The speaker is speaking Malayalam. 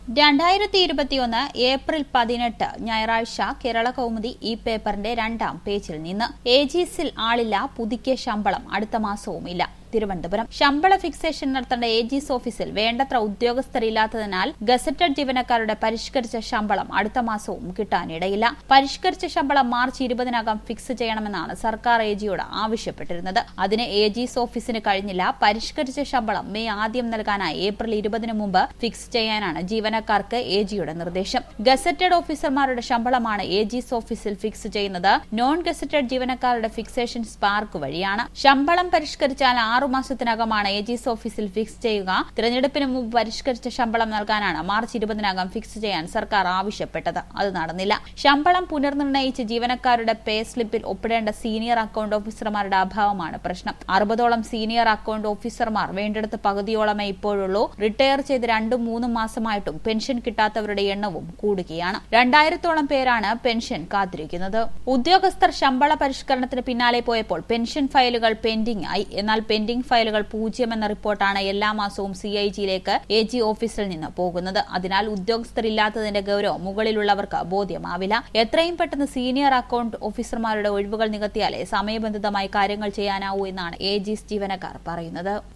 രണ്ടായിരത്തി ഇരുപത്തിയൊന്ന് ഏപ്രിൽ പതിനെട്ട് ഞായറാഴ്ച കേരള കൗമുദി ഈ പേപ്പറിന്റെ രണ്ടാം പേജിൽ നിന്ന് ഏജീസിൽ ആളില്ല പുതുക്കിയ ശമ്പളം അടുത്ത മാസവും ഇല്ല തിരുവനന്തപുരം ശമ്പള ഫിക്സേഷൻ നടത്തേണ്ട ഏജീസ് ഓഫീസിൽ വേണ്ടത്ര ഉദ്യോഗസ്ഥരില്ലാത്തതിനാൽ ഗസറ്റഡ് ജീവനക്കാരുടെ പരിഷ്കരിച്ച ശമ്പളം അടുത്ത മാസവും കിട്ടാനിടയില്ല പരിഷ്കരിച്ച ശമ്പളം മാർച്ച് ഇരുപതിനകം ഫിക്സ് ചെയ്യണമെന്നാണ് സർക്കാർ ഏജിയോട് ആവശ്യപ്പെട്ടിരുന്നത് അതിന് ഏജീസ് ഓഫീസിന് കഴിഞ്ഞില്ല പരിഷ്കരിച്ച ശമ്പളം മെയ് ആദ്യം നൽകാനായി ഏപ്രിൽ ഇരുപതിനു മുമ്പ് ഫിക്സ് ചെയ്യാനാണ് ജീവനക്കാർക്ക് ഏജിയുടെ നിർദ്ദേശം ഗസറ്റഡ് ഓഫീസർമാരുടെ ശമ്പളമാണ് ഏജീസ് ഓഫീസിൽ ഫിക്സ് ചെയ്യുന്നത് നോൺ ഗസറ്റഡ് ജീവനക്കാരുടെ ഫിക്സേഷൻ സ്പാർക്ക് വഴിയാണ് ശമ്പളം പരിഷ്കരിച്ചാൽ ആറു മാസത്തിനകമാണ് ഏജീസ് ഓഫീസിൽ ഫിക്സ് ചെയ്യുക തിരഞ്ഞെടുപ്പിന് മുമ്പ് പരിഷ്കരിച്ച ശമ്പളം നൽകാനാണ് മാർച്ച് ഇരുപതിനകം ഫിക്സ് ചെയ്യാൻ സർക്കാർ ആവശ്യപ്പെട്ടത് അത് നടന്നില്ല ശമ്പളം പുനർനിർണയിച്ച് ജീവനക്കാരുടെ പേ സ്ലിപ്പിൽ ഒപ്പിടേണ്ട സീനിയർ അക്കൌണ്ട് ഓഫീസർമാരുടെ അഭാവമാണ് പ്രശ്നം അറുപതോളം സീനിയർ അക്കൌണ്ട് ഓഫീസർമാർ വേണ്ടിടത്ത് പകുതിയോളമേ ഇപ്പോഴുള്ളൂ റിട്ടയർ ചെയ്ത് രണ്ടും മൂന്നും മാസമായിട്ടും പെൻഷൻ കിട്ടാത്തവരുടെ എണ്ണവും കൂടുകയാണ് രണ്ടായിരത്തോളം പേരാണ് പെൻഷൻ കാത്തിരിക്കുന്നത് ഉദ്യോഗസ്ഥർ ശമ്പള പരിഷ്കരണത്തിന് പിന്നാലെ പോയപ്പോൾ പെൻഷൻ ഫയലുകൾ പെൻഡിംഗ് ആയി എന്നാൽ പെൻഡിംഗ് ഫയലുകൾ പൂജ്യമെന്ന റിപ്പോർട്ടാണ് എല്ലാ മാസവും സി ഐ ജിയിലേക്ക് എ ജി ഓഫീസിൽ നിന്ന് പോകുന്നത് അതിനാൽ ഉദ്യോഗസ്ഥരില്ലാത്തതിന്റെ ഗൌരവം മുകളിലുള്ളവർക്ക് ബോധ്യമാവില്ല എത്രയും പെട്ടെന്ന് സീനിയർ അക്കൌണ്ട് ഓഫീസർമാരുടെ ഒഴിവുകൾ നികത്തിയാലേ സമയബന്ധിതമായി കാര്യങ്ങൾ ചെയ്യാനാവൂ എന്നാണ് എ ജി ജീവനക്കാർ പറയുന്നത്